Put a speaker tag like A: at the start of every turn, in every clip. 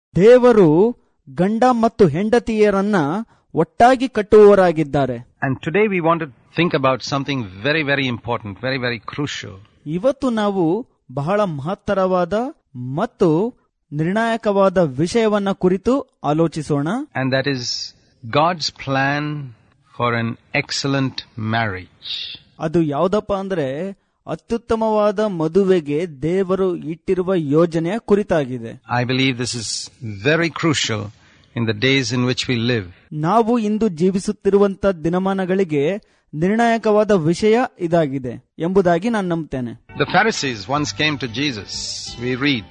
A: ದೇವರು ಗಂಡ ಮತ್ತು ಹೆಂಡತಿಯರನ್ನ ಒಟ್ಟಾಗಿ ಕಟ್ಟುವವರಾಗಿದ್ದಾರೆ
B: And today we want to think about something very, very important, very, very crucial.
A: ಇವತ್ತು ನಾವು ಬಹಳ ಮಹತ್ತರವಾದ ಮತ್ತು ನಿರ್ಣಾಯಕವಾದ ವಿಷಯವನ್ನ ಕುರಿತು ಆಲೋಚಿಸೋಣ
B: And that is God's plan for an excellent marriage.
A: ಅದು ಯಾವ್ದಪ್ಪ ಅಂದ್ರೆ ಅತ್ಯುತ್ತಮವಾದ ಮದುವೆಗೆ ದೇವರು ಇಟ್ಟಿರುವ ಯೋಜನೆಯ ಕುರಿತಾಗಿದೆ
B: I believe this is very crucial in the days in which we live.
A: ನಾವು ಇಂದು ಜೀವಿಸುತ್ತಿರುವಂತ ದಿನಮಾನಗಳಿಗೆ ನಿರ್ಣಾಯಕವಾದ ವಿಷಯ ಇದಾಗಿದೆ ಎಂಬುದಾಗಿ ನಾನು ನಂಬುತ್ತೇನೆ
B: The Pharisees once came to Jesus, we read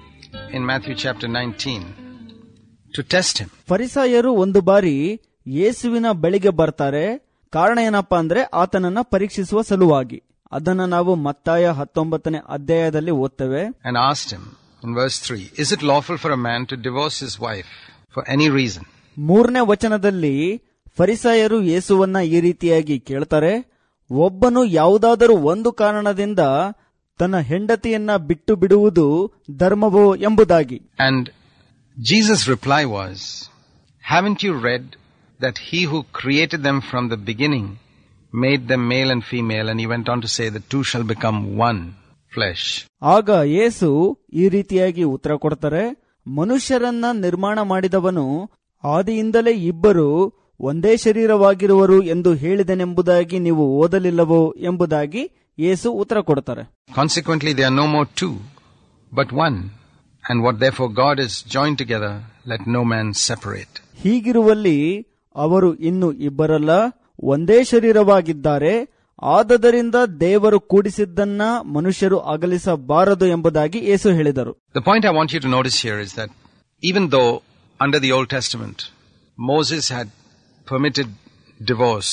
B: in Matthew chapter 19, to test him.
A: ಫರಿಸಾಯರು ಒಂದು ಬಾರಿ ಯೇಸುವಿನ ಬಳಿಗೆ ಬರ್ತಾರೆ ಕಾರಣ ಏನಪ್ಪಾ ಅಂದ್ರೆ ಆತನನ್ನ ಪರೀಕ್ಷಿಸುವ ಸಲುವಾಗಿ ಅದನ್ನ ನಾವು ಮತ್ತಾಯ ಹತ್ತೊಂಬತ್ತನೇ ಅಧ್ಯಾಯದಲ್ಲಿ ಓದ್ತೇವೆ
B: and asked him in verse 3 Is it lawful for a man to divorce his wife for any reason?
A: ಮೂರನೇ ವಚನದಲ್ಲಿ ಫರಿಸಾಯರು ಯೇಸುವನ್ನ ಈ ರೀತಿಯಾಗಿ ಕೇಳ್ತಾರೆ ಒಬ್ಬನು ಯಾವುದಾದರೂ ಒಂದು ಕಾರಣದಿಂದ ತನ್ನ ಹೆಂಡತಿಯನ್ನ ಬಿಟ್ಟು ಬಿಡುವುದು ಧರ್ಮವೋ ಎಂಬುದಾಗಿ
B: And Jesus' reply was, Haven't you read that he who created them from the beginning made them male and female? And he went on to say, The two shall become one flesh.
A: ಆಗ ಯೇಸು ಈ ರೀತಿಯಾಗಿ ಉತ್ತರ ಕೊಡ್ತಾರೆ ಮನುಷ್ಯರನ್ನ ನಿರ್ಮಾಣ ಮಾಡಿದವನು ಆದಿಯಿಂದಲೇ ಇಬ್ಬರು ಒಂದೇ ಶರೀರವಾಗಿರುವರು ಎಂದು ಹೇಳಿದನೆಂಬುದಾಗಿ ನೀವು ಓದಲಿಲ್ಲವೋ ಎಂಬುದಾಗಿ ಯೇಸು ಉತ್ತರ ಕೊಡ್ತಾರೆ
B: Consequently, they are no more two, but one. And what therefore God has joined together, let no man separate.
A: ಹೀಗಿರುವಲ್ಲಿ ಅವರು ಇನ್ನು ಇಬ್ಬರಲ್ಲ ಒಂದೇ ಶರೀರವಾಗಿದ್ದಾರೆ ಆದದರಿಂದ ದೇವರು ಕೂಡಿಸಿದ್ದನ್ನ ಮನುಷ್ಯರು ಅಗಲಿಸಬಾರದು ಎಂಬುದಾಗಿ ಯೇಸು ಹೇಳಿದರು
B: The point I want you to notice here is that even though under the Old Testament, Moses had permitted divorce,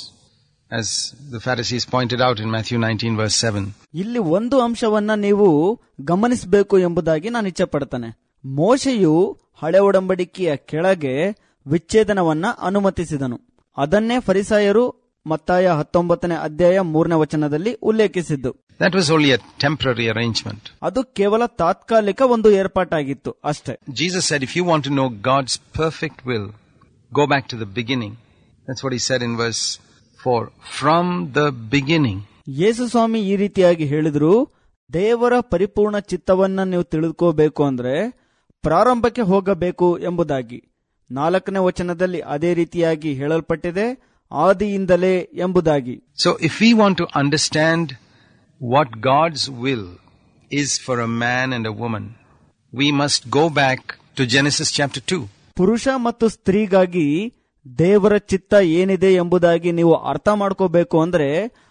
B: as the Pharisees pointed out in Matthew 19 verse 7,
A: ಇಲ್ಲಿ ಒಂದು ಅಂಶವನ್ನ ನೀವು ಗಮನಿಸಬೇಕು ಎಂಬುದಾಗಿ ನಾನು ಇಚ್ಛೆ ಪಡ್ತೇನೆ ಮೋಶೆಯು ಹಳೆ ಒಡಂಬಡಿಕೆಯ ಕೆಳಗೆ ವಿಚ್ಛೇದನವನ್ನ ಅನುಮತಿಸಿದನು ಅದನ್ನೇ ಫರಿಸಾಯರು ಮತ್ತಾಯ ಹತ್ತೊಂಬತ್ತನೇ ಅಧ್ಯಾಯ ಮೂರನೇ ವಚನದಲ್ಲಿ ಉಲ್ಲೇಖಿಸಿದ್ದು
B: that was only a temporary arrangement.
A: ಅದು ಕೇವಲ ತಾತ್ಕಾಲಿಕ ಒಂದು ಏರ್ಪಾಟಾಗಿತ್ತು ಅಷ್ಟೇ
B: Jesus said, if you want to know God's perfect will, go back to the beginning. That's what he said in verse 4. From the beginning.
A: ಯೇಸು ಸ್ವಾಮಿ ಈ ರೀತಿಯಾಗಿ ಹೇಳಿದ್ರು ದೇವರ ಪರಿಪೂರ್ಣ ಚಿತ್ತವನ್ನ ನೀವು ತಿಳಿದುಕೋಬೇಕು ಅಂದ್ರೆ ಪ್ರಾರಂಭಕ್ಕೆ ಹೋಗಬೇಕು ಎಂಬುದಾಗಿ ನಾಲ್ಕನೇ ವಚನದಲ್ಲಿ ಅದೇ ರೀತಿಯಾಗಿ ಹೇಳಲ್ಪಟ್ಟಿದೆ ಆದಿಯಿಂದಲೇ ಎಂಬುದಾಗಿ
B: So if we want to understand what God's will is for a man and a woman, we must go back to Genesis chapter 2.
A: ಪುರುಷ ಮತ್ತು ಸ್ತ್ರೀಗಾಗಿ ದೇವರ ಚಿತ್ತ ಏನಿದೆ ಎಂಬುದಾಗಿ ನೀವು ಅರ್ಥ ಮಾಡ್ಕೋಬೇಕು ಅಂದ್ರೆ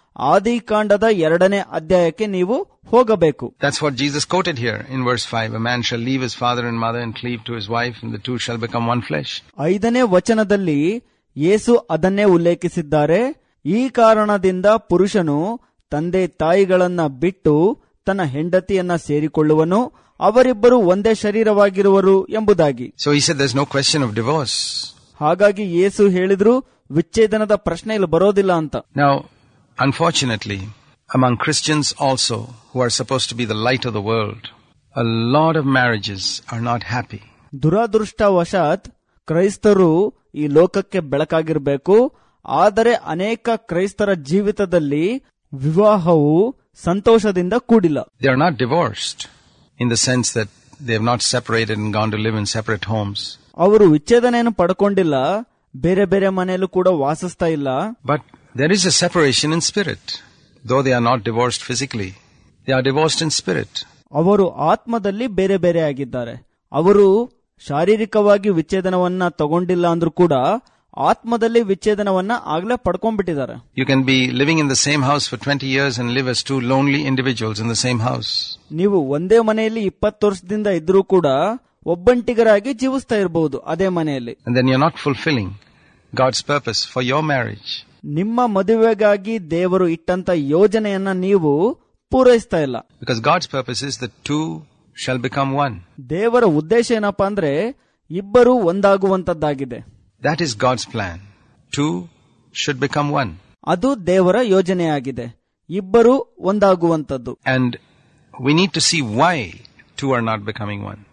A: ಆದಿಕಾಂಡದ ಎರಡನೇ ಅಧ್ಯಾಯಕ್ಕೆ ನೀವು ಹೋಗಬೇಕು
B: That's what Jesus quoted here in verse 5. A man shall leave his father and mother and cleave to his wife, and the two shall become one flesh.
A: ಐದನೇ ವಚನದಲ್ಲಿ ಯೇಸು ಅದನ್ನೇ ಉಲ್ಲೇಖಿಸಿದ್ದಾರೆ ಈ ಕಾರಣದಿಂದ ಪುರುಷನು ತಂದೆ ತಾಯಿಗಳನ್ನ ಬಿಟ್ಟು ತನ್ನ ಹೆಂಡತಿಯನ್ನ ಸೇರಿಕೊಳ್ಳುವನು ಅವರಿಬ್ಬರು ಒಂದೇ ಶರೀರವಾಗಿರುವರು ಎಂಬುದಾಗಿ
B: So he said there's no question of divorce.
A: ಹಾಗಾಗಿ ಯೇಸು ಹೇಳಿದ್ರು ವಿಚ್ಛೇದನದ ಪ್ರಶ್ನೆ ಇಲ್ಲಿ ಬರೋದಿಲ್ಲ ಅಂತ
B: Now, unfortunately, among Christians also, who are supposed to be the light of the world, a lot of marriages are not happy.
A: ದುರಾದೃಷ್ಟವಶಾತ್ ಕ್ರೈಸ್ತರು ಈ ಲೋಕಕ್ಕೆ ಬೆಳಕಾಗಿರಬೇಕು ಆದರೆ ಅನೇಕ ಕ್ರೈಸ್ತರ ಜೀವಿತದಲ್ಲಿ ವಿವಾಹವು ಸಂತೋಷದಿಂದ ಕೂಡಿಲ್ಲ
B: They are not divorced in the sense that they have not separated and gone to live in separate homes.
A: ಅವರು ವಿಚ್ಛೇದನೆಯನ್ನು ಪಡ್ಕೊಂಡಿಲ್ಲ ಬೇರೆ ಬೇರೆ ಮನೆಯಲ್ಲೂ ಕೂಡ ವಾಸಿಸ್ತಾ ಇಲ್ಲ
B: But there is a separation in spirit. Though they are not divorced physically, they are divorced in spirit.
A: ಅವರು ಆತ್ಮದಲ್ಲಿ ಬೇರೆ ಬೇರೆ ಆಗಿದ್ದಾರೆ ಅವರು ಶಾರೀರಿಕವಾಗಿ ವಿಚ್ಛೇದನವನ್ನ ತಗೊಂಡಿಲ್ಲ ಅಂದ್ರೂ ಕೂಡ ಆತ್ಮದಲ್ಲಿ ವಿಚ್ಛೇದನವನ್ನ ಆಗ್ಲೇ ಪಡ್ಕೊಂಡ್ಬಿಟ್ಟಿದ್ದಾರೆ
B: You can be living in the same house for 20 years and live as two lonely individuals in the same house.
A: ನೀವು ಒಂದೇ ಮನೆಯಲ್ಲಿ ಇಪ್ಪತ್ತು ವರ್ಷದಿಂದ ಇದ್ರೂ ಕೂಡ ಒಬ್ಬಂಟಿಗರಾಗಿ ಜೀವಿಸ್ತಾ ಇರಬಹುದು ಅದೇ ಮನೆಯಲ್ಲಿ
B: And then you're not fulfilling God's purpose for your marriage.
A: ನಿಮ್ಮ ಮದುವೆಗಾಗಿ ದೇವರು ಇಟ್ಟಂತ ಯೋಜನೆಯನ್ನ ನೀವು ಪೂರೈಸ್ತಾ ಇಲ್ಲ
B: Because God's purpose is that two shall become one.
A: ದೇವರ ಉದ್ದೇಶ ಏನಪ್ಪಾ ಅಂದ್ರೆ ಇಬ್ಬರು ಒಂದಾಗುವಂತದ್ದಾಗಿದೆ
B: That is God's plan. Two should become one.
A: ಅದು ದೇವರ ಯೋಜನೆಯಾಗಿದೆ ಇಬ್ಬರು ಒಂದಾಗುವಂತದ್ದು
B: And we need to see why two are not becoming one.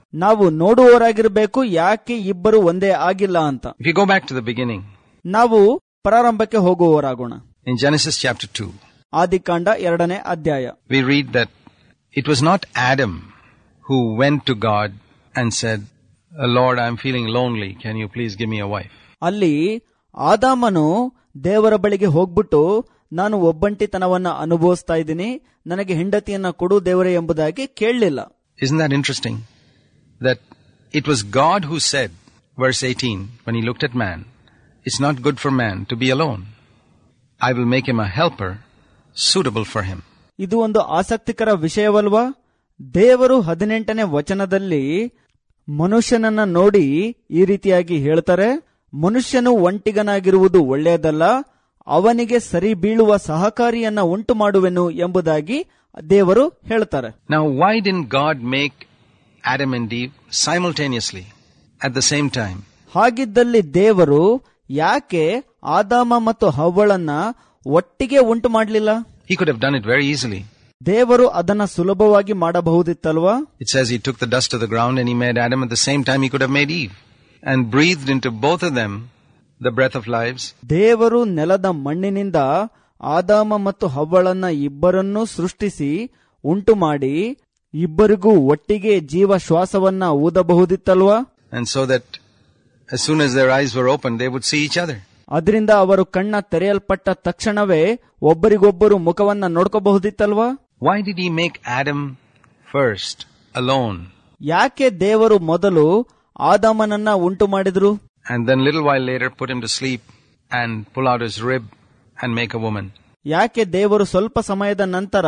A: ನಾವು ನೋಡುವವರಾಗಿರ್ಬೇಕು ಯಾಕೆ ಇಬ್ಬರು ಒಂದೇ ಆಗಿಲ್ಲ ಅಂತ
B: If you go back to the beginning,
A: ನಾವು ಪ್ರಾರಂಭಕ್ಕೆ ಹೋಗುವವರಾಗೋಣ
B: in Genesis chapter 2,
A: ಆದಿಕಾಂಡ ಎರಡನೇ ಅಧ್ಯಾಯ
B: we read that it was not Adam who went to God and said, "Uh, Lord, I'm feeling lonely. Can you please give me a wife?
A: ಅಲ್ಲಿ ಆದಾಮನು ದೇವರ ಬಳಿಗೆ ಹೋಗ್ಬಿಟ್ಟು ನಾನು ಒಬ್ಬಂಟಿತನವನ್ನ ಅನುಭವಿಸ್ತಾ ಇದ್ದೀನಿ ನನಗೆ ಹೆಂಡತಿಯನ್ನ ಕೊಡು ದೇವರೇ ಎಂಬುದಾಗಿ ಕೇಳಲಿಲ್ಲ
B: Isn't that interesting? That it was God who said, verse 18, when he looked at man, It's not good for man to be alone. I will make him a helper suitable for him.
A: ಇದು ಒಂದು ಆಸಕ್ತಿಕರ ವಿಷಯವಲ್ವಾ ದೇವರು ಹದಿನೆಂಟನೇ ವಚನದಲ್ಲಿ ಮನುಷ್ಯನನ್ನ ನೋಡಿ ಈ ರೀತಿಯಾಗಿ ಹೇಳ್ತಾರೆ ಮನುಷ್ಯನು ಒಂಟಿಗನಾಗಿರುವುದು ಒಳ್ಳೆಯದಲ್ಲ ಅವನಿಗೆ ಸರಿ ಬೀಳುವ ಸಹಕಾರಿಯನ್ನ ಉಂಟು ಮಾಡುವೆನು ಎಂಬುದಾಗಿ ದೇವರು ಹೇಳ್ತಾರೆ
B: Now, why didn't God make Adam and Eve simultaneously at the same time?
A: ಹಾಗಿದ್ದಲ್ಲಿ ದೇವರು ಯಾಕೆ ಆದಾಮ ಮತ್ತು ಹವ್ವಳನ್ನ ಒಟ್ಟಿಗೆ ಉಂಟು ಮಾಡಲಿಲ್ಲ
B: He could have done it very easily.
A: ದೇವರು ಅದನ್ನ ಸುಲಭವಾಗಿ ಮಾಡಬಹುದಿತ್ತಲ್ವಾ
B: It says he took the dust of the ground and he made Adam at the same time he could have made Eve and breathed into both of them the breath of lives.
A: ದೇವರು ನೆಲದ ಮಣ್ಣಿನಿಂದ ಆದಾಮ ಮತ್ತು ಹವ್ವಳನ್ನ ಇಬ್ಬರನ್ನೂ ಸೃಷ್ಟಿಸಿ ಉಂಟು ಮಾಡಿ ಇಬ್ಬರಿಗೂ ಒಟ್ಟಿಗೆ ಜೀವ ಶ್ವಾಸವನ್ನ ಊದಬಹುದಿತ್ತಲ್ವಾ
B: And so that as soon as their eyes were opened, they would see each other.
A: ಅದರಿಂದ ಅವರು ಕಣ್ಣ ತೆರೆಯಲ್ಪಟ್ಟ ತಕ್ಷಣವೇ ಒಬ್ಬರಿಗೊಬ್ಬರು ಮುಖವನ್ನ ನೋಡ್ಕೋಬಹುದಿತ್ತಲ್ವಾ
B: Why did he make Adam first, alone?
A: ಯಾಕೆ ದೇವರು ಮೊದಲು ಆದಾಮನನ್ನ ಉಂಟು ಮಾಡಿದ್ರು
B: And then little while later put him to sleep and pull out his rib and make a woman?
A: ಯಾಕೆ ದೇವರು ಸ್ವಲ್ಪ ಸಮಯದ ನಂತರ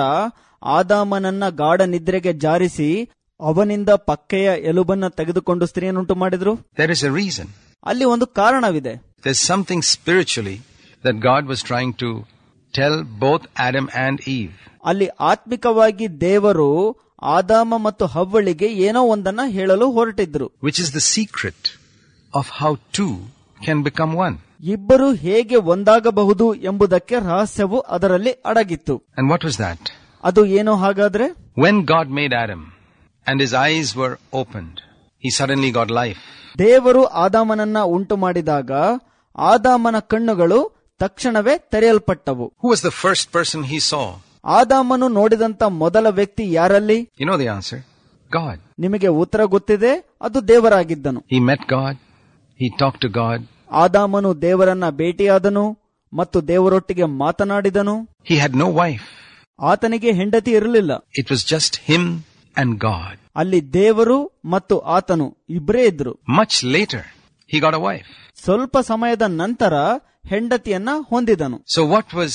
A: ಆದಾಮನನ್ನ ಗಾಢ ನಿದ್ರೆಗೆ ಜಾರಿಸಿ ಅವನಿಂದ ಪಕ್ಕೆಯ ಎಲುಬನ್ನ ತೆಗೆದುಕೊಂಡು ಸ್ತ್ರೀಯನ್ನುಂಟು ಮಾಡಿದ್ರು
B: There is a reason.
A: ಅಲ್ಲಿ ಒಂದು ಕಾರಣವಿದೆ
B: There's something spiritually that God was trying to tell both Adam and Eve.
A: ಅಲ್ಲಿ ಆತ್ಮಿಕವಾಗಿ ದೇವರು ಆದಾಮ ಮತ್ತು ಹವ್ವಳಿಗೆ ಏನೋ ಒಂದನ್ನ ಹೇಳಲು ಹೊರಟಿದ್ರು
B: which is the secret of how two can become one.
A: ಇಬ್ಬರು ಹೇಗೆ ಒಂದಾಗಬಹುದು ಎಂಬುದಕ್ಕೆ ರಹಸ್ಯವು ಅದರಲ್ಲಿ ಅಡಗಿತ್ತು
B: And what was that?
A: ಅದು ಏನು ಹಾಗಾದ್ರೆ
B: When God made Adam and his eyes were opened, he suddenly got life.
A: ದೇವರು ಆದಾಮನನ್ನ ಉಂಟು ಮಾಡಿದಾಗ ಆದಾಮನ ಕಣ್ಣುಗಳು ತಕ್ಷಣವೇ ತೆರೆಯಲ್ಪಟ್ಟವು
B: Who was the first person he saw?
A: ಆದಾಮನು ನೋಡಿದಂತ ಮೊದಲ ವ್ಯಕ್ತಿ ಯಾರಲ್ಲಿ
B: You know the answer. God.
A: ನಿಮಗೆ ಉತ್ತರ ಗೊತ್ತಿದೆ ಅದು ದೇವರಾಗಿದ್ದನು
B: He met God. He talked to God.
A: ಆದಾಮನು ದೇವರನ್ನ ಭೇಟಿಯಾದನು ಮತ್ತು ದೇವರೊಟ್ಟಿಗೆ ಮಾತನಾಡಿದನು
B: He had no wife.
A: ಆತನಿಗೆ ಹೆಂಡತಿ ಇರಲಿಲ್ಲ
B: It was just him and God.
A: ಅಲ್ಲಿ ದೇವರು ಮತ್ತು ಆತನು ಇಬ್ಬರೇ ಇದ್ರು
B: Much later, he got a wife.
A: ಸ್ವಲ್ಪ ಸಮಯದ ನಂತರ ಹೆಂಡತಿಯನ್ನ ಹೊಂದಿದನು
B: So what was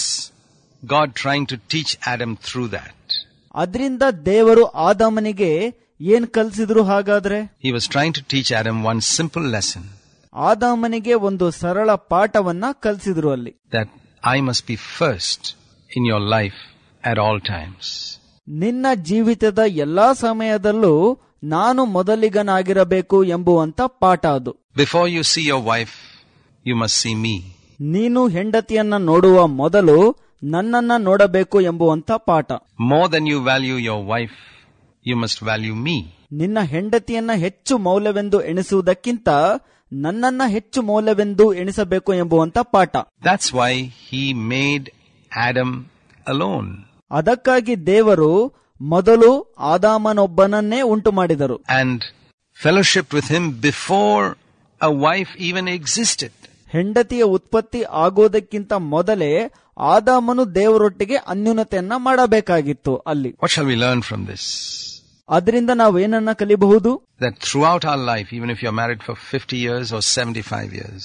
B: God trying to teach Adam through that?
A: ಅದರಿಂದ ದೇವರು ಆದಾಮನಿಗೆ ಏನ್ ಕಲ್ಸಿದ್ರು ಹಾಗಾದ್ರೆ
B: He was trying to teach Adam one simple lesson
A: ಆದಾಮನಿಗೆ ಒಂದು ಸರಳ ಪಾಠವನ್ನ ಕಲ್ಸಿದ್ರು ಅಲ್ಲಿ
B: that I must be first in your life at all times.
A: ನಿನ್ನ ಜೀವಿತದ ಎಲ್ಲಾ ಸಮಯದಲ್ಲೂ ನಾನು ಮೊದಲಿಗನಾಗಿರಬೇಕು ಎಂಬುವಂತ ಪಾಠ ಅದು
B: Before you see your wife, you must see me.
A: ನೀನು ಹೆಂಡತಿಯನ್ನ ನೋಡುವ ಮೊದಲು ನನ್ನನ್ನ ನೋಡಬೇಕು ಎಂಬುವಂತ ಪಾಠ
B: More than you value your wife, you must value me.
A: ನಿನ್ನ ಹೆಂಡತಿಯನ್ನ ಹೆಚ್ಚು ಮೌಲ್ಯವೆಂದು ಎಣಿಸುವುದಕ್ಕಿಂತ ನನ್ನನ್ನ ಹೆಚ್ಚು ಮೌಲ್ಯವೆಂದು ಎಣಿಸಬೇಕು ಎಂಬುವಂತ ಪಾಠ
B: That's why he made Adam alone.
A: ಅದಕ್ಕಾಗಿ ದೇವರು ಮೊದಲು ಆದಾಮನೊಬ್ಬನನ್ನೇ ಉಂಟು ಮಾಡಿದರು
B: and fellowship with him before a wife even existed.
A: ಹೆಂಡತಿಯ ಉತ್ಪತ್ತಿ ಆಗೋದಕ್ಕಿಂತ ಮೊದಲೇ ಆದಾಮನು ದೇವರೊಟ್ಟಿಗೆ ಅನ್ಯೂನತೆಯನ್ನ ಮಾಡಬೇಕಾಗಿತ್ತು ಅಲ್ಲಿ
B: What shall we learn from this?
A: ಅದರಿಂದ ನಾವೇನನ್ನ ಕಲಿಬಹುದು
B: That throughout our life, even if you're married for 50 years or 75 years,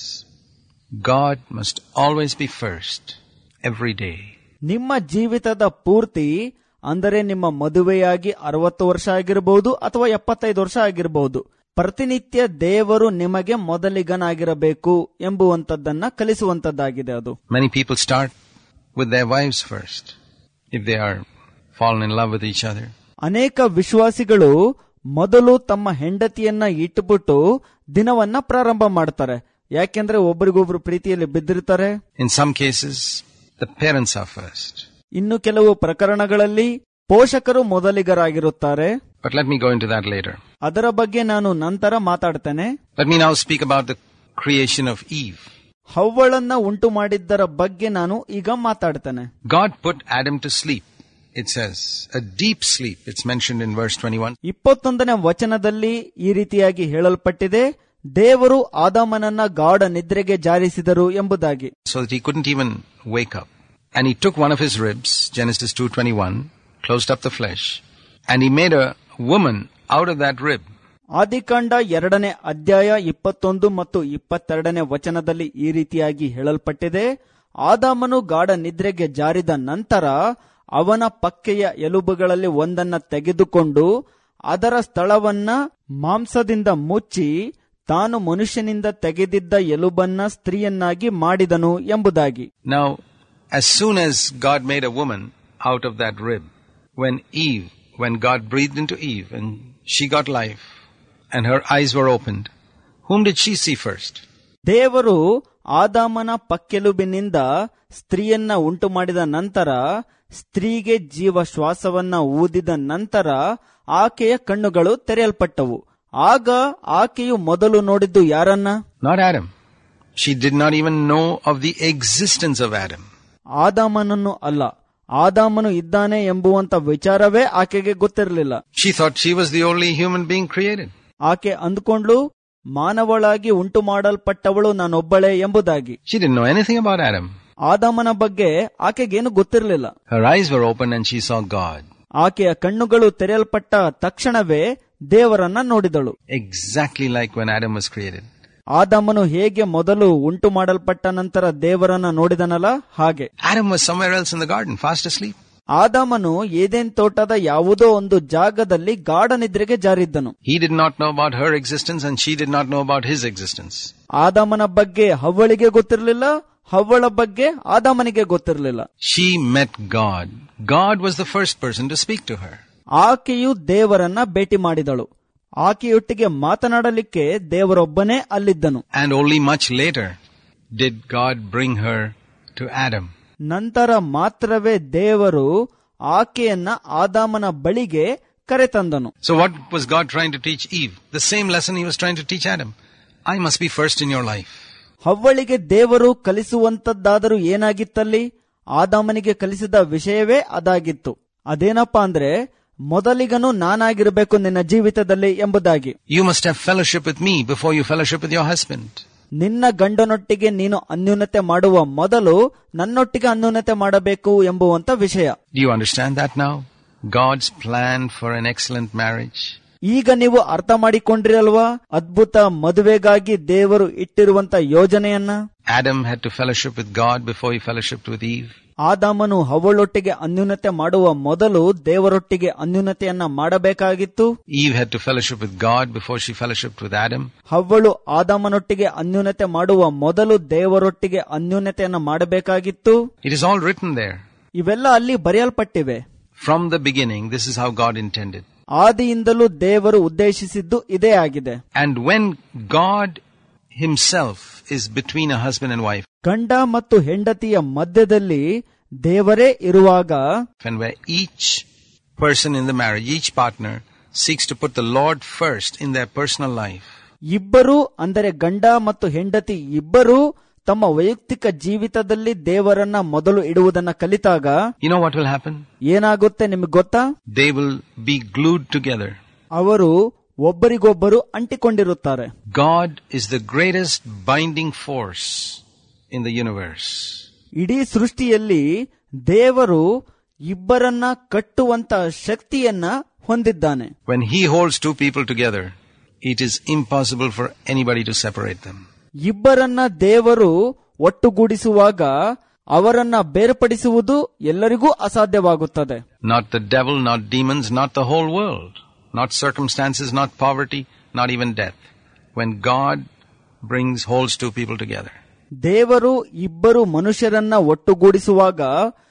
B: God must always be first, every day.
A: ನಿಮ್ಮ ಜೀವಿತದ ಪೂರ್ತಿ ಅಂದರೆ ನಿಮ್ಮ ಮದುವೆಯಾಗಿ ಅರವತ್ತು ವರ್ಷ ಆಗಿರಬಹುದು ಅಥವಾ ಎಪ್ಪತ್ತೈದು ವರ್ಷ ಆಗಿರಬಹುದು ಪ್ರತಿನಿತ್ಯ ದೇವರು ನಿಮಗೆ ಮೊದಲಿಗನಾಗಿರಬೇಕು ಎಂಬುವಂತದ್ದನ್ನ ಕಲಿಸುವಂತದ್ದಾಗಿದೆ ಅದು
B: Many people start with their wives first, if they are fallen in love with each other.
A: ಅನೇಕ ವಿಶ್ವಾಸಿಗಳು ಮೊದಲು ತಮ್ಮ ಹೆಂಡತಿಯನ್ನ ಇಟ್ಟುಬಿಟ್ಟು ದಿನವನ್ನ ಪ್ರಾರಂಭ ಮಾಡ್ತಾರೆ ಯಾಕೆಂದ್ರೆ ಒಬ್ರಿಗೊಬ್ರು ಪ್ರೀತಿಯಲ್ಲಿ ಬಿದ್ದಿರ್ತಾರೆ
B: In some cases, the parents are first.
A: ಇನ್ನು ಕೆಲವು ಪ್ರಕರಣಗಳಲ್ಲಿ ಪೋಷಕರು ಮೊದಲಿಗರಾಗಿರುತ್ತಾರೆ
B: But let me go into that later.
A: ಅದರ ಬಗ್ಗೆ ನಾನು ನಂತರ ಮಾತಾಡ್ತೇನೆ
B: Let me now speak about the creation of Eve.
A: ಹವ್ವಳನ್ನ ಉಂಟು ಮಾಡಿದ್ದರ ಬಗ್ಗೆ ನಾನು ಈಗ ಮಾತಾಡ್ತೇನೆ
B: God put Adam to sleep, it says. A deep sleep. It's mentioned in verse 21.
A: ಇಪ್ಪತ್ತೊಂದನೇ ವಚನದಲ್ಲಿ ಈ ರೀತಿಯಾಗಿ ಹೇಳಲ್ಪಟ್ಟಿದೆ ದೇವರು ಆದಾಮನನ್ನ ಗಾಢ ನಿದ್ರೆಗೆ ಜಾರಿಸಿದರು ಎಂಬುದಾಗಿ
B: so that he couldn't even wake up. And he took one of his ribs, Genesis 2:21, closed up the flesh, and he made a woman out of that rib.
A: ಆದಿಕಾಂಡ ಎರಡನೇ ಅಧ್ಯಾಯ ಇಪ್ಪತ್ತೊಂದು ಮತ್ತು ಇಪ್ಪತ್ತೆರಡನೇ ವಚನದಲ್ಲಿ ಈ ರೀತಿಯಾಗಿ ಹೇಳಲ್ಪಟ್ಟಿದೆ ಆದಾಮನು ಗಾಢ ನಿದ್ರೆಗೆ ಜಾರಿದ ನಂತರ ಅವನ ಪಕ್ಕೆಯ ಎಲುಬುಗಳಲ್ಲಿ ಒಂದನ್ನ ತೆಗೆದುಕೊಂಡು ಅದರ ಸ್ಥಳವನ್ನ ಮಾಂಸದಿಂದ ಮುಚ್ಚಿ ತಾನು ಮನುಷ್ಯನಿಂದ ತೆಗೆದಿದ್ದ ಎಲುಬನ್ನ ಸ್ತ್ರೀಯನ್ನಾಗಿ ಮಾಡಿದನು ಎಂಬುದಾಗಿ
B: Now, as soon as God made a woman out of that rib, when Eve, when God breathed into Eve and she got life and her eyes were opened, whom did she see first?
A: ದೇವರು ಆದಾಮನ ಪಕ್ಕೆಲುಬಿನಿಂದ ಸ್ತ್ರೀಯನ್ನ ಉಂಟು ಮಾಡಿದ ನಂತರ ಸ್ತ್ರೀಗೆ ಜೀವ ಶ್ವಾಸವನ್ನ ಊದಿದ ನಂತರ ಆಕೆಯ ಕಣ್ಣುಗಳು ತೆರೆಯಲ್ಪಟ್ಟವು ಆಗ ಆಕೆಯು ಮೊದಲು ನೋಡಿದ್ದು ಯಾರನ್ನ
B: Not Adam. She did not even know of the existence of Adam.
A: ಆದಾಮನನ್ನು ಅಲ್ಲ ಆದಾಮನು ಇದ್ದಾನೆ ಎಂಬುವಂತ ವಿಚಾರವೇ ಆಕೆಗೆ ಗೊತ್ತಿರಲಿಲ್ಲ
B: She thought she was the only human being created.
A: ಆಕೆ ಅಂದುಕೊಂಡ್ಲು ಮಾನವಳಾಗಿ ಉಂಟು ಮಾಡಲ್ಪಟ್ಟವಳು ನಾನೊಬ್ಬಳೇ ಎಂಬುದಾಗಿ
B: She didn't know anything about Adam.
A: ಆದಾಮನ ಬಗ್ಗೆ ಆಕೆಗೇನು ಗೊತ್ತಿರಲಿಲ್ಲ
B: Her eyes were open and she saw God.
A: ಆಕೆಯ ಕಣ್ಣುಗಳು ತೆರೆಯಲ್ಪಟ್ಟ ತಕ್ಷಣವೇ ದೇವರನ್ನ ನೋಡಿದಳು
B: Exactly like when Adam was created.
A: ಆದಾಮನು ಹೇಗೆ ಮೊದಲು ಉಂಟು ಮಾಡಲ್ಪಟ್ಟ ನಂತರ ದೇವರನ್ನ ನೋಡಿದನಲ್ಲ ಹಾಗೆ
B: Adam was somewhere else in the garden, fast asleep.
A: ಆದಾಮನು Eden ತೋಟದ ಯಾವುದೋ ಒಂದು ಜಾಗದಲ್ಲಿ ಗಾಢ ನಿದ್ರೆಗೆ ಜಾರಿದ್ದನು
B: He did not know about her existence and she did not know about his existence.
A: ಆದಾಮನ ಬಗ್ಗೆ ಹವ್ವಳಿಗೆ ಗೊತ್ತಿರಲಿಲ್ಲ ಹವ್ವಳ ಬಗ್ಗೆ ಆದಾಮನಿಗೆ ಗೊತ್ತಿರಲಿಲ್ಲ
B: She met God. God was the first person to speak to her.
A: ಆಕೆಯು ದೇವರನ್ನ ಭೇಟಿ ಮಾಡಿದಳು ಆಕೆಯೊಟ್ಟಿಗೆ ಮಾತನಾಡಲಿಕ್ಕೆ ದೇವರೊಬ್ಬನೇ ಅಲ್ಲಿದ್ದನು
B: And only much later did God bring her to Adam.
A: ನಂತರ ಮಾತ್ರವೇ ದೇವರು ಆಕೆಯನ್ನ ಆದಾಮನ ಬಳಿಗೆ ಕರೆತಂದನು
B: So what was God trying to teach Eve? The same lesson he was trying to teach Adam. I must be first in your life.
A: ಹವ್ವಳಿಗೆ ದೇವರು ಕಲಿಸುವಂತದ್ದಾದರೂ ಏನಾಗಿತ್ತಲ್ಲಿ ಆದಾಮನಿಗೆ ಕಲಿಸಿದ ವಿಷಯವೇ ಅದಾಗಿತ್ತು ಅದೇನಪ್ಪಾ ಅಂದ್ರೆ ಮೊದಲಿಗನು ನಾನಾಗಿರಬೇಕು ನಿನ್ನ ಜೀವಿತದಲ್ಲಿ ಎಂಬುದಾಗಿ
B: You must have fellowship with me before you fellowship with your husband.
A: ನಿನ್ನ ಗಂಡನೊಟ್ಟಿಗೆ ನೀನು ಅನ್ಯೂನತೆ ಮಾಡುವ ಮೊದಲು ನನ್ನೊಟ್ಟಿಗೆ ಅನ್ಯೂನತೆ ಮಾಡಬೇಕು ಎಂಬುವಂತ ವಿಷಯ
B: Do you understand that now? God's plan for an excellent marriage.
A: ಈಗ ನೀವು ಅರ್ಥ ಮಾಡಿಕೊಂಡಿರಲ್ವಾ ಅದ್ಭುತ ಮದುವೆಗಾಗಿ ದೇವರು ಇಟ್ಟಿರುವಂತ ಯೋಜನೆಯನ್ನ
B: Adam had to fellowship with God before he fellowshipped with Eve.
A: ಆದಾಮನು ಹವಳೊಟ್ಟಿಗೆ ಅನ್ಯೂನತೆ ಮಾಡುವ ಮೊದಲು ದೇವರೊಟ್ಟಿಗೆ ಅನ್ಯೂನತೆಯನ್ನ ಮಾಡಬೇಕಾಗಿತ್ತು
B: Eve had to fellowship with God before she fellowshipped with Adam.
A: ಹವ್ವಳು ಆದಾಮನೊಟ್ಟಿಗೆ ಅನ್ಯೂನತೆ ಮಾಡುವ ಮೊದಲು ದೇವರೊಟ್ಟಿಗೆ ಅನ್ಯೂನತೆಯನ್ನ ಮಾಡಬೇಕಾಗಿತ್ತು
B: It is all written there.
A: ಇವೆಲ್ಲ ಅಲ್ಲಿ ಬರೆಯಲ್ಪಟ್ಟಿವೆ
B: From the beginning, this is how God intended.
A: ಆದಿಯಿಂದಲೂ ದೇವರು ಉದ್ದೇಶಿಸಿದ್ದು ಇದೇ ಆಗಿದೆ
B: And when God himself is between a husband and wife,
A: ಗಂಡ ಮತ್ತು ಹೆಂಡತಿಯ ಮಧ್ಯದಲ್ಲಿ ದೇವರೇ ಇರುವಾಗ
B: and where each person in the marriage, each partner, seeks to put the Lord first in their personal life,
A: ಇಬ್ಬರು ಅಂದರೆ ಗಂಡ ಮತ್ತು ಹೆಂಡತಿ ಇಬ್ಬರೂ ತಮ್ಮ ವೈಯಕ್ತಿಕ ಜೀವಿತದಲ್ಲಿ ದೇವರನ್ನ ಮೊದಲು ಇಡುವುದನ್ನ ಕಲಿತಾಗ
B: you know what will happen?
A: ಏನಾಗುತ್ತೆ ನಿಮಗೆ ಗೊತ್ತಾ
B: They will be glued together.
A: ಅವರು ಒಬ್ಬರಿಗೊಬ್ಬರು ಅಂಟಿಕೊಂಡಿರುತ್ತಾರೆ
B: God is the greatest binding force in the universe.
A: ಇಡೀ ಸೃಷ್ಟಿಯಲ್ಲಿ ದೇವರು ಇಬ್ಬರನ್ನ ಕಟ್ಟುವಂತ ಶಕ್ತಿಯನ್ನ ಹೊಂದಿದ್ದಾನೆ
B: When He holds two people together, it is impossible for anybody to separate them.
A: ಇಬ್ಬರನ್ನ ದೇವರು ಒಟ್ಟುಗೂಡಿಸುವಾಗ ಅವರನ್ನ ಬೇರ್ಪಡಿಸುವುದು ಎಲ್ಲರಿಗೂ ಅಸಾಧ್ಯವಾಗುತ್ತದೆ
B: Not the devil, not demons, not the whole world, not circumstances, not poverty, not even death. When God brings, holds two people together.
A: ದೇವರು ಇಬ್ಬರು ಮನುಷ್ಯರನ್ನ ಒಟ್ಟುಗೂಡಿಸುವಾಗ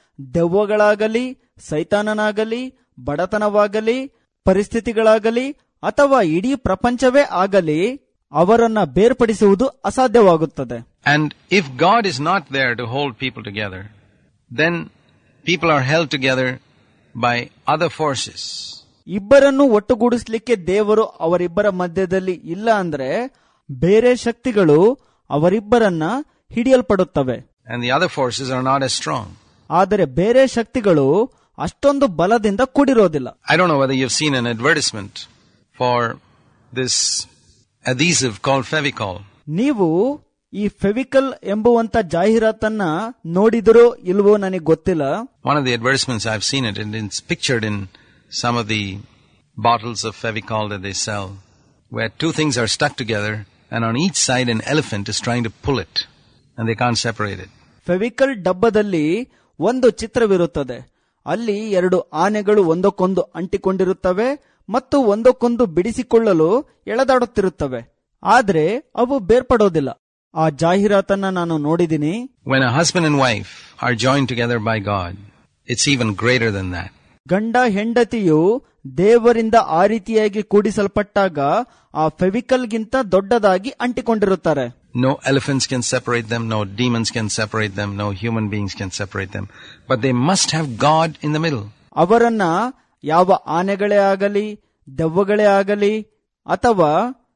A: ದೆವ್ವಗಳಾಗಲಿ ಸೈತಾನನಾಗಲಿ ಬಡತನವಾಗಲಿ ಪರಿಸ್ಥಿತಿಗಳಾಗಲಿ ಅಥವಾ ಇಡೀ ಪ್ರಪಂಚವೇ ಆಗಲಿ ಅವರನ್ನ ಬೇರ್ಪಡಿಸುವುದು ಅಸಾಧ್ಯವಾಗುತ್ತದೆ
B: And if God is not there to hold people together, then people are held together by other forces.
A: ಇಬ್ಬರನ್ನು ಒಟ್ಟುಗೂಡಿಸ್ಲಿಕ್ಕೆ ದೇವರು ಅವರಿಬ್ಬರ ಮಧ್ಯದಲ್ಲಿ ಇಲ್ಲ ಅಂದ್ರೆ ಬೇರೆ ಶಕ್ತಿಗಳು ಅವರಿಬ್ಬರನ್ನ ಹಿಡಿಯಲ್ಪಡುತ್ತವೆ
B: And the other forces are not as strong.
A: ಆದರೆ ಬೇರೆ ಶಕ್ತಿಗಳು ಅಷ್ಟೊಂದು ಬಲದಿಂದ ಕೂಡಿರೋದಿಲ್ಲ
B: I don't know whether you've seen an advertisement for this adhesive called Fevicol.
A: ನೀವು ಈ ಫೆವಿಕಲ್ ಎಂಬುವಂತ ಜಾಹೀರಾತನ್ನ ನೋಡಿದಿರೋ ಇಲ್ವೋ ನನಗೆ ಗೊತ್ತಿಲ್ಲ
B: One of the advertisements I've seen it, and it's pictured in some of the bottles of Fevicol that they sell, where two things are stuck together, and on each side an elephant is trying to pull it, and they can't separate it.
A: Fevicol ಡಬ್ಬದಲ್ಲಿ ಒಂದು ಚಿತ್ರವಿರುತ್ತದೆ ಅಲ್ಲಿ ಎರಡು ಆನೆಗಳು ಒಂದಕ್ಕೊಂದು ಅಂಟಿಕೊಂಡಿರುತ್ತವೆ ಮತ್ತು ಒಂದಕ್ಕೊಂದು ಬಿಡಿಸಿಕೊಳ್ಳಲು ಎಳೆದಾಡುತ್ತಿರುತ್ತವೆ ಆದ್ರೆ ಅವು ಬೇರ್ಪಡೋದಿಲ್ಲ ಆ ಜಾಹೀರಾತನ್ನ ನಾನು ನೋಡಿದ್ದೀನಿ
B: When a husband and wife are joined together by God, it's even greater than that.
A: ಗಂಡ ಹೆಂಡತಿಯು ದೇವರಿಂದ ಆ ರೀತಿಯಾಗಿ ಕೂಡಿಸಲ್ಪಟ್ಟಾಗ ಆ ಫೆವಿಕಲ್ಗಿಂತ ದೊಡ್ಡದಾಗಿ ಅಂಟಿಕೊಂಡಿರುತ್ತಾರೆ
B: No elephants can separate them, no demons can separate them, no human beings can separate them. But they must have God in the middle.
A: ಅವರನ್ನ ಯಾವ ಆನೆಗಳೇ ಆಗಲಿ ದೆವ್ವಗಳೇ ಆಗಲಿ ಅಥವಾ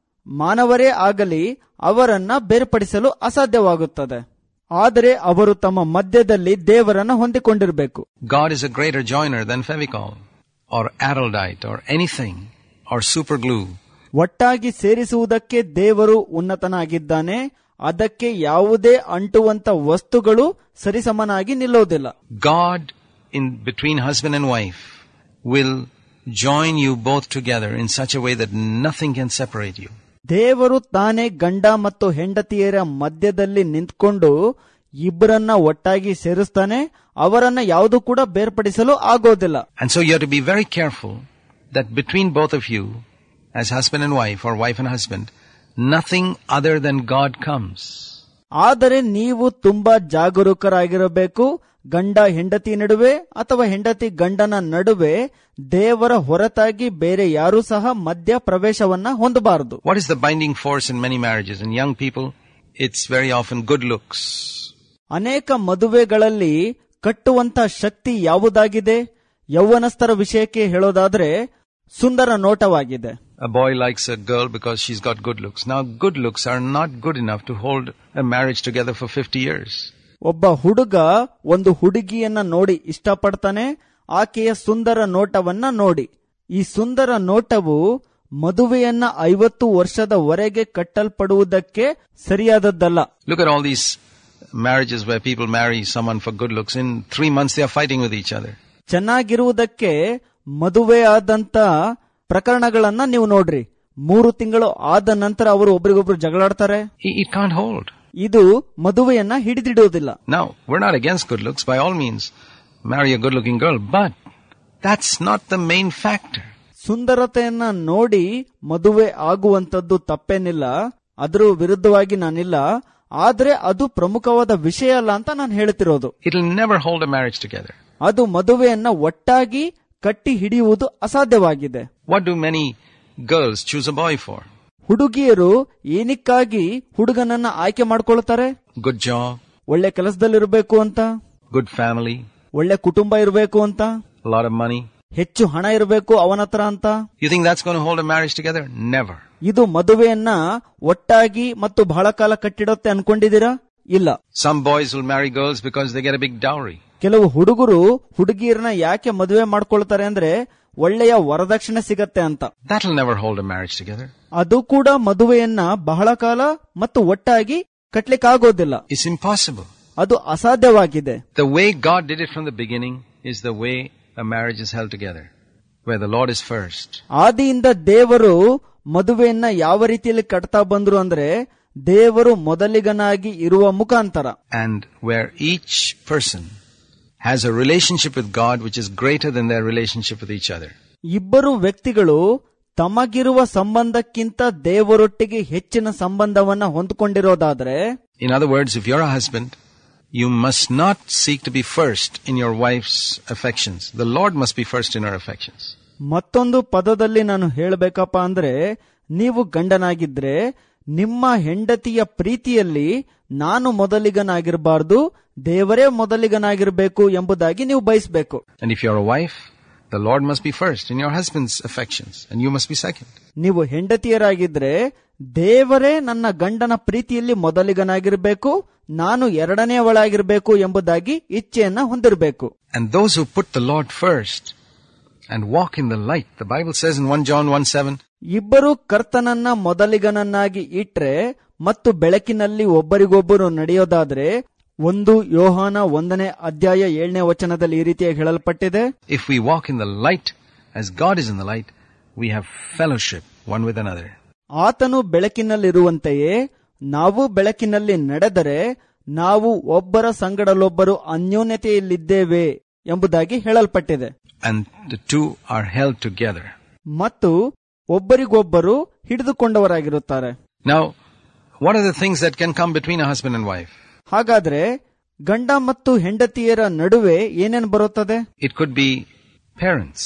A: ಮಾನವರೇ ಆಗಲಿ ಅವರನ್ನ ಬೇರ್ಪಡಿಸಲು ಅಸಾಧ್ಯವಾಗುತ್ತದೆ ಆದರೆ ಅವರು ತಮ್ಮ ಮಧ್ಯದಲ್ಲಿ ದೇವರನ್ನ ಹೊಂದಿಕೊಂಡಿರಬೇಕು
B: God is a greater joiner than Fevicol, or Araldite, or anything, or superglue.
A: ಒಟ್ಟಾಗಿ ಸೇರಿಸುವುದಕ್ಕೆ ದೇವರು ಉನ್ನತನಾಗಿದ್ದಾನೆ ಅದಕ್ಕೆ ಯಾವುದೇ ಅಂಟುವಂತ ವಸ್ತುಗಳು ಸರಿಸಮನಾಗಿ ನಿಲ್ಲುವುದಿಲ್ಲ
B: God, in between husband and wife, will join you both together in such a way that nothing can separate you.
A: ದೇವರು ತಾನೇ ಗಂಡ ಮತ್ತು ಹೆಂಡತಿಯರ ಮಧ್ಯದಲ್ಲಿ ನಿಂತ್ಕೊಂಡು ಇಬ್ಬರನ್ನ ಒಟ್ಟಾಗಿ ಸೇರಿಸ್ತಾನೆ ಅವರನ್ನ ಯಾವುದು ಕೂಡ ಬೇರ್ಪಡಿಸಲು ಆಗೋದಿಲ್ಲ
B: And so you have to be very careful that between both of you, as husband and wife, or wife and husband, nothing other than God comes.
A: ಆದರೆ ನೀವು ತುಂಬಾ ಜಾಗರೂಕರಾಗಿರಬೇಕು ಗಂಡ ಹೆಂಡತಿ ನಡುವೆ ಅಥವಾ ಹೆಂಡತಿ ಗಂಡನ ನಡುವೆ ದೇವರ ಹೊರತಾಗಿ ಬೇರೆ ಯಾರೂ ಸಹ ಮಧ್ಯ ಪ್ರವೇಶವನ್ನ ಹೊಂದಬಾರದು
B: What is the binding force in many marriages? In young people, it's very often good looks.
A: ಅನೇಕ ಮದುವೆಗಳಲ್ಲಿ ಕಟ್ಟುವಂತ ಶಕ್ತಿ ಯಾವುದಾಗಿದೆ ಯೌವನಸ್ಥರ ವಿಷಯಕ್ಕೆ ಹೇಳೋದಾದ್ರೆ ಸುಂದರ ನೋಟವಾಗಿದೆ
B: A boy likes a girl because she's got good looks. Now, good looks are not good enough to hold a marriage together for 50 years.
A: ಒಬ್ಬ ಹುಡುಗ ಒಂದು ಹುಡುಗಿಯನ್ನ ನೋಡಿ ಇಷ್ಟಪಡ್ತಾನೆ ಆಕೆಯ ಸುಂದರ ನೋಟವನ್ನ ನೋಡಿ ಈ ಸುಂದರ ನೋಟವು ಮದುವೆಯನ್ನ ಐವತ್ತು ವರ್ಷದವರೆಗೆ ಕಟ್ಟಲ್ಪಡುವುದಕ್ಕೆ ಸರಿಯಾದದ್ದಲ್ಲ
B: Look at all these marriages where people marry someone for good looks. In three months, they are fighting with each other.
A: ಚೆನ್ನಾಗಿರುವುದಕ್ಕೆ ಮದುವೆ ಆದಂತ ಪ್ರಕರಣಗಳನ್ನ ನೀವು ನೋಡ್ರಿ ಮೂರು ತಿಂಗಳು ಆದ ನಂತರ ಅವರು ಒಬ್ರಿಗೊಬ್ರು ಜಗಳಾಡ್ತಾರೆ
B: It, it can't hold.
A: ಇದು ಮದುವೆಯನ್ನ ಹಿಡಿದಿಡುವುದಿಲ್ಲ
B: Now, we're not against good looks. By all means, marry a good looking girl. But that's not the main factor.
A: ಸುಂದರತೆಯನ್ನ ನೋಡಿ ಮದುವೆ ಆಗುವಂತದ್ದು ತಪ್ಪೇನಿಲ್ಲ ಅದರ ವಿರುದ್ಧವಾಗಿ ನಾನಿಲ್ಲ ಆದ್ರೆ ಅದು ಪ್ರಮುಖವಾದ ವಿಷಯ ಅಲ್ಲ ಅಂತ ನಾನು ಹೇಳ್ತಿರೋದು
B: It'll never hold a marriage together.
A: ಅದು ಮದುವೆಯನ್ನ ಒಟ್ಟಾಗಿ ಕಟ್ಟಿ ಹಿಡಿಯುವುದು ಅಸಾಧ್ಯವಾಗಿದೆ
B: What do many girls choose a boy for?
A: ಹುಡುಗಿಯರು ಏನಕ್ಕಾಗಿ ಹುಡುಗನನ್ನ ಆಯ್ಕೆ ಮಾಡ್ಕೊಳ್ತಾರೆ
B: Good job,
A: ಒಳ್ಳೆ ಕೆಲಸದಲ್ಲಿರ್ಬೇಕು ಅಂತ
B: good family,
A: ಒಳ್ಳೆ ಕುಟುಂಬ ಇರಬೇಕು ಅಂತ
B: a lot of money.
A: ಹೆಚ್ಚು ಹಣ ಇರಬೇಕು ಅವನ ಹತ್ರ ಅಂತ
B: You think that's going to hold a marriage together? Never.
A: ಇದು ಮದುವೆಯನ್ನ ಒಟ್ಟಾಗಿ ಮತ್ತು ಬಹಳ ಕಾಲ ಕಟ್ಟಿಡುತ್ತೆ ಅನ್ಕೊಂಡಿದ್ದೀರಾ ಇಲ್ಲ
B: Some boys will marry girls because they get a big dowry.
A: ಕೆಲವು ಹುಡುಗರು ಹುಡುಗಿಯರನ್ನ ಯಾಕೆ ಮದುವೆ ಮಾಡ್ಕೊಳ್ತಾರೆ ಅಂದ್ರೆ ಒಳ್ಳೆಯ ವರದಕ್ಷಿಣೆ ಸಿಗತ್ತೆ ಅಂತ
B: That'll never hold a marriage together.
A: ಅದು ಕೂಡ ಮದುವೆಯನ್ನ ಬಹಳ ಕಾಲ ಮತ್ತು ಒಟ್ಟಾಗಿ ಕಟ್ಲಿಕ್ಕಾಗೋದಿಲ್ಲ
B: It's impossible.
A: ಅದು ಅಸಾಧ್ಯವಾಗಿದೆ
B: The way God did it from the beginning is the way a marriage is held together, where the Lord is first.
A: ಆದಿಯಿಂದ ದೇವರು ಮದುವೆಯನ್ನ ಯಾವ ರೀತಿಯಲ್ಲಿ ಕಟ್ತಾ ಬಂದ್ರು ಅಂದ್ರೆ ದೇವರು ಮೊದಲಿಗನಾಗಿ ಇರುವ ಮುಖಾಂತರ
B: and where each person has a relationship with God which is greater than their relationship with each other.
A: ಇಬ್ಬರು ವ್ಯಕ್ತಿಗಳು ತಮಗಿರುವ ಸಂಬಂಧಕ್ಕಿಂತ ದೇವರೊಟ್ಟಿಗೆ ಹೆಚ್ಚಿನ ಸಂಬಂಧವನ್ನ ಹೊಂದಿಕೊಂಡಿರೋದಾದ್ರೆ
B: In other words, if you're a husband, you must not seek to be first in your wife's affections. The Lord must be first in her affections.
A: ಮತ್ತೊಂದು ಪದದಲ್ಲಿ ನಾನು ಹೇಳಬೇಕಪ್ಪ ಅಂದ್ರೆ ನೀವು ಗಂಡನಾಗಿದ್ರೆ ನಿಮ್ಮ ಹೆಂಡತಿಯ ಪ್ರೀತಿಯಲ್ಲಿ ನಾನು ಮೊದಲಿಗನಾಗಿರಬಾರ್ದು ದೇವರೇ ಮೊದಲಿಗನಾಗಿರ್ಬೇಕು ಎಂಬುದಾಗಿ ನೀವು ಬಯಸಬೇಕು
B: And if you're a wife, The Lord must be first in your husband's affections, and you must be second.
A: ನೀವು ಹೆಂಡತಿಯರಾಗಿದ್ರೆ ದೇವರೇ ನನ್ನ ಗಂಡನ ಪ್ರೀತಿಯಲ್ಲಿ ಮೊದಲಿಗನಾಗಿರ್ಬೇಕು ನಾನು ಎರಡನೆಯವಳಾಗಿರ್ಬೇಕು ಎಂಬುದಾಗಿ ಇಚ್ಛೆಯನ್ನ ಹೊಂದಿರಬೇಕು
B: And those who put the Lord first and walk in the light, the Bible says in 1 John 1 7,
A: ಇಬ್ಬರು ಕರ್ತನನ್ನ ಮೊದಲಿಗನನ್ನಾಗಿ ಇಟ್ರೆ ಮತ್ತು ಬೆಳಕಿನಲ್ಲಿ ಒಬ್ಬರಿಗೊಬ್ಬರು ನಡೆಯೋದಾದ್ರೆ ಒಂದು ಯೋಹಾನ ಒಂದನೇ ಅಧ್ಯಾಯ ಏಳನೇ ವಚನದಲ್ಲಿ ಈ ರೀತಿಯಾಗಿ ಹೇಳಲ್ಪಟ್ಟಿದೆ
B: if we walk in the light as God is in the light, we have fellowship one with another.
A: ಆತನು ಬೆಳಕಿನಲ್ಲಿರುವಂತೆಯೇ ನಾವು ಬೆಳಕಿನಲ್ಲಿ ನಡೆದರೆ ನಾವು ಒಬ್ಬರ ಸಂಗಡಲೊಬ್ಬರು ಅನ್ಯೋನ್ಯತೆಯಲ್ಲಿದ್ದೇವೆ ಎಂಬುದಾಗಿ ಹೇಳಲ್ಪಟ್ಟಿದೆ
B: And the two are held together.
A: ಮತ್ತು ಒಬ್ಬರಿಗೊಬ್ಬರು ಹಿಡಿದುಕೊಂಡವರಾಗಿರುತ್ತಾರೆ
B: Now, what are the things that can come between a husband and wife?
A: ಹಾಗಾದ್ರೆ ಗಂಡ ಮತ್ತು ಹೆಂಡತಿಯರ ನಡುವೆ ಏನೇನು ಬರುತ್ತದೆ
B: It could be parents.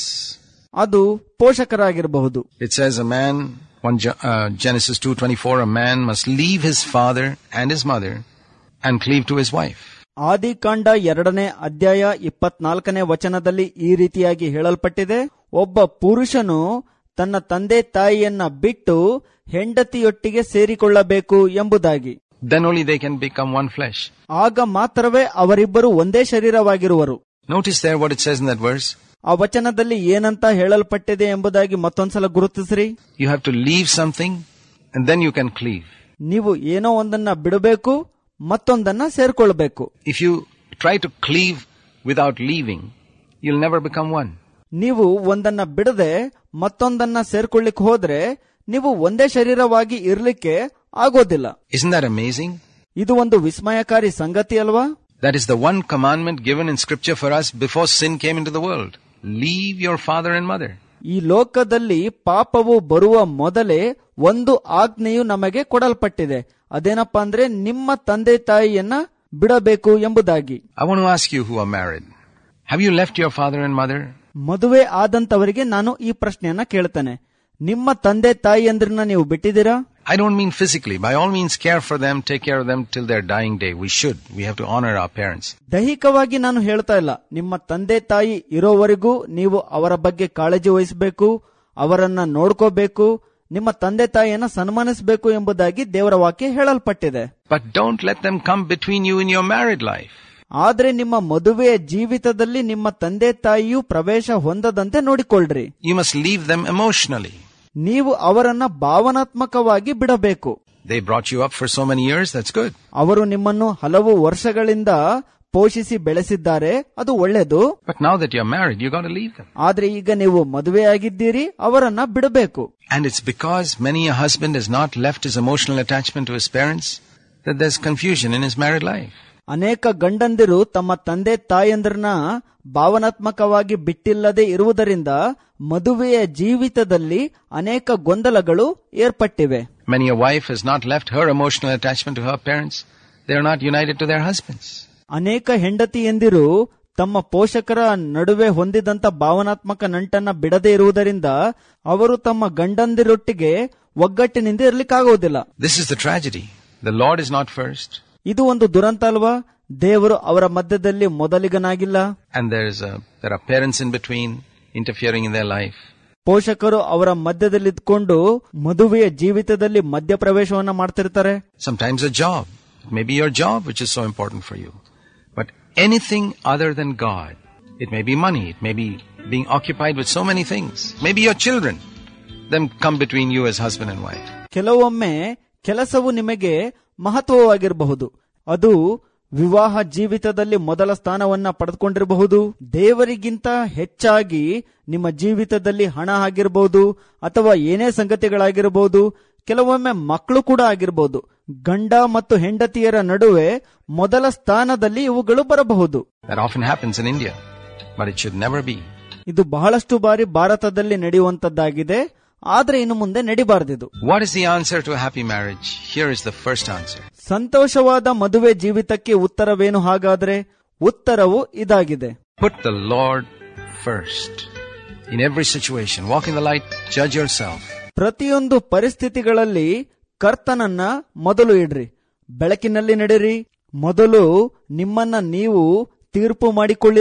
A: ಅದು ಪೋಷಕರಾಗಿರಬಹುದು
B: It says a man, one Jo- uh, Genesis 2:24, a man must leave his father and his mother and cleave to his wife.
A: ಆದಿಕಾಂಡ ಎರಡನೇ ಅಧ್ಯಾಯ ಇಪ್ಪತ್ನಾಲ್ಕನೇ ವಚನದಲ್ಲಿ ಈ ರೀತಿಯಾಗಿ ಹೇಳಲ್ಪಟ್ಟಿದೆ ಒಬ್ಬ ಪುರುಷನು ತನ್ನ ತಂದೆ ತಾಯಿಯನ್ನ ಬಿಟ್ಟು ಹೆಂಡತಿಯೊಟ್ಟಿಗೆ ಸೇರಿಕೊಳ್ಳಬೇಕು ಎಂಬುದಾಗಿ
B: Then only they can become one flesh.
A: ಆಗ ಮಾತ್ರವೇ ಅವರಿಬ್ಬರು ಒಂದೇ ಶರೀರವಾಗಿರುವರು
B: Notice there what it says in that verse.
A: ಆ ವಚನದಲ್ಲಿ ಏನಂತ ಹೇಳಲ್ಪಟ್ಟಿದೆ ಎಂಬುದಾಗಿ ಮತ್ತೊಂದ್ಸಲ ಗುರುತಿಸ್ರಿ
B: You have to leave something and then you can cleave.
A: ನೀವು ಏನೋ ಒಂದನ್ನ ಬಿಡಬೇಕು ಮತ್ತೊಂದನ್ನ ಸೇರ್ಕೊಳ್ಬೇಕು
B: If you try to cleave without leaving, you'll never become one.
A: ನೀವು ಒಂದನ್ನ ಬಿಡದೆ ಮತ್ತೊಂದನ್ನ ಸೇರ್ಕೊಳ್ಳಿಕ್ ಹೋದ್ರೆ ನೀವು ಒಂದೇ ಶರೀರವಾಗಿ ಇರ್ಲಿಕ್ಕೆ ಆಗೋದಿಲ್ಲ
B: Isn't that amazing?
A: ಇದು ಒಂದು ವಿಸ್ಮಯಕಾರಿ ಸಂಗತಿ ಅಲ್ವಾ
B: That is the one commandment given in scripture for us before sin came into the world. Leave your father and mother.
A: ಈ ಲೋಕದಲ್ಲಿ ಪಾಪವು ಬರುವ ಮೊದಲೇ ಒಂದು ಆಜ್ಞೆಯು ನಮಗೆ ಕೊಡಲ್ಪಟ್ಟಿದೆ ಅದೇನಪ್ಪಾ ಅಂದ್ರೆ ನಿಮ್ಮ ತಂದೆ ತಾಯಿಯನ್ನ ಬಿಡಬೇಕು ಎಂಬುದಾಗಿ
B: I want to ask you who are married. Have you left your father and mother?
A: ಮದುವೆ ಆದಂತವರಿಗೆ ನಾನು ಈ ಪ್ರಶ್ನೆಯನ್ನ ಕೇಳ್ತೇನೆ ನಿಮ್ಮ ತಂದೆ ತಾಯಿಯಂದ್ರನ್ನ ನೀವು ಬಿಟ್ಟಿದ್ದೀರಾ
B: I don't mean physically. By all means, care for them, take care of them till their dying day. We should. We have to honor our parents.
A: ದೈಹಿಕವಾಗಿ ನಾನು ಹೇಳ್ತಾ ಇಲ್ಲ ನಿಮ್ಮ ತಂದೆ ತಾಯಿ ಇರೋವರೆಗೂ ನೀವು ಅವರ ಬಗ್ಗೆ ಕಾಳಜಿ ವಹಿಸಬೇಕು ಅವರನ್ನ ನೋಡ್ಕೋಬೇಕು ನಿಮ್ಮ ತಂದೆ ತಾಯಿಯನ್ನ ಸನ್ಮಾನಿಸಬೇಕು ಎಂಬುದಾಗಿ ದೇವರ ವಾಕ್ಯ ಹೇಳಲ್ಪಟ್ಟಿದೆ
B: But don't let them come between you in your married life.
A: ಆದ್ರೆ ನಿಮ್ಮ ಮದುವೆಯ ಜೀವಿತದಲ್ಲಿ ನಿಮ್ಮ ತಂದೆ ತಾಯಿಯು ಪ್ರವೇಶ ಹೊಂದದಂತೆ ನೋಡಿಕೊಳ್ಳ್ರಿ
B: You must leave them emotionally.
A: ನೀವು ಅವರನ್ನ ಭಾವನಾತ್ಮಕವಾಗಿ ಬಿಡಬೇಕು
B: They brought you up for so many years. That's good.
A: ಅವರು ನಿಮ್ಮನ್ನು ಹಲವು ವರ್ಷಗಳಿಂದ ಪೋಷಿಸಿ ಬೆಳೆಸಿದ್ದಾರೆ ಅದು ಒಳ್ಳೆಯದು
B: But now that you're married, you got to leave them.
A: ಆದ್ರೆ ಈಗ ನೀವು ಮದುವೆಯಾಗಿದ್ದೀರಿ ಅವರನ್ನ ಬಿಡಬೇಕು
B: And it's because many a husband has not left his emotional attachment to his parents that there's confusion in his married life.
A: ಅನೇಕ ಗಂಡಂದಿರು ತಮ್ಮ ತಂದೆ ತಾಯಂದ್ರನ್ನ ಭಾವನಾತ್ಮಕವಾಗಿ ಬಿಟ್ಟಿಲ್ಲದೆ ಇರುವುದರಿಂದ ಮದುವೆಯ ಜೀವಿತದಲ್ಲಿ ಅನೇಕ ಗೊಂದಲಗಳು ಏರ್ಪಟ್ಟಿವೆ
B: Many a wife has not left her emotional attachment to her parents. They are not united to their husbands.
A: ಅನೇಕ ಹೆಂಡತಿಯಂದಿರು ತಮ್ಮ ಪೋಷಕರ ನಡುವೆ ಹೊಂದಿದಂತ ಭಾವನಾತ್ಮಕ ನಂಟನ್ನ ಬಿಡದೇ ಇರುವುದರಿಂದ ಅವರು ತಮ್ಮ ಗಂಡಂದಿರೊಟ್ಟಿಗೆ ಒಗ್ಗಟ್ಟಿನಿಂದ ಇರ್ಲಿಕ್ಕಾಗೋದಿಲ್ಲ
B: This is the tragedy. The Lord is not first,
A: ಇದು ಒಂದು ದುರಂತ ಅಲ್ವಾ ದೇವರು ಅವರ ಮಧ್ಯದಲ್ಲಿ ಮೊದಲಿಗನಾಗಿಲ್ಲ
B: and there is a there are parents in between interfering in their life.
A: ಪೋಷಕರು ಅವರ ಮಧ್ಯದಲ್ಲಿದ್ಕೊಂಡು ಮದುವೆಯ ಜೀವಿತದಲ್ಲಿ ಮಧ್ಯಪ್ರವೇಶವನ್ನ ಮಾಡ್ತಿರ್ತಾರೆ
B: Sometimes a job. It may be your job which is so important for you. But anything other than God. It may be money. It may be being occupied with so many things. Maybe your children. Them come between you as husband and wife.
A: ಕೆಲವೊಮ್ಮೆ ಕೆಲಸವು ನಿಮಗೆ ಮಹತ್ವವಾಗಿರಬಹುದು ಅದು ವಿವಾಹ ಜೀವಿತದಲ್ಲಿ ಮೊದಲ ಸ್ಥಾನವನ್ನ ಪಡೆದುಕೊಂಡಿರಬಹುದು ದೇವರಿಗಿಂತ ಹೆಚ್ಚಾಗಿ ನಿಮ್ಮ ಜೀವಿತದಲ್ಲಿ ಹಣ ಆಗಿರಬಹುದು ಅಥವಾ ಏನೇ ಸಂಗತಿಗಳಾಗಿರಬಹುದು ಕೆಲವೊಮ್ಮೆ ಮಕ್ಕಳು ಕೂಡ ಆಗಿರಬಹುದು ಗಂಡ ಮತ್ತು ಹೆಂಡತಿಯರ ನಡುವೆ ಮೊದಲ ಸ್ಥಾನದಲ್ಲಿ ಇವುಗಳು ಬರಬಹುದು
B: That often happens in India. But it should never be.
A: ಇದು ಬಹಳಷ್ಟು ಬಾರಿ ಭಾರತದಲ್ಲಿ ನಡೆಯುವಂತದ್ದಾಗಿದೆ ಆದ್ರೆ ಇನ್ನು ಮುಂದೆ ನಡಿಬಾರ್ದಿದು
B: What is the answer to a happy marriage? Here is the first answer.
A: ಸಂತೋಷವಾದ ಮದುವೆ ಜೀವಿತಕ್ಕೆ ಉತ್ತರವೇನು ಹಾಗಾದ್ರೆ ಉತ್ತರವು ಇದಾಗಿದೆ
B: Put the Lord first. In every situation. Walk in the light. Judge yourself.
A: ಪ್ರತಿಯೊಂದು ಪರಿಸ್ಥಿತಿಗಳಲ್ಲಿ ಕರ್ತನನ್ನ ಮೊದಲು ಇಡ್ರಿ ಬೆಳಕಿನಲ್ಲಿ ನಡಿರಿ ಮೊದಲು ನಿಮ್ಮನ್ನ ನೀವು ತೀರ್ಪು ಮಾಡಿಕೊಳ್ಳಿರಿ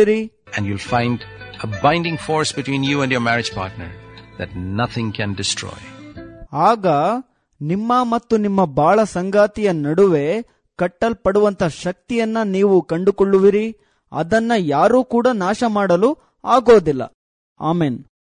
B: and you'll find a binding force between you and your marriage partner that nothing can destroy.
A: ಆಗ ನಿಮ್ಮ ಮತ್ತು ನಿಮ್ಮ ಬಾಳ ಸಂಗಾತಿಯ ನಡುವೆ ಕಟ್ಟಲ್ಪಡುವಂತ ಶಕ್ತಿಯನ್ನ ನೀವು ಕಂಡುಕೊಳ್ಳುವಿರಿ ಅದನ್ನ ಯಾರೂ ಕೂಡ ನಾಶ ಮಾಡಲು ಆಗೋದಿಲ್ಲ ಆಮೆನ್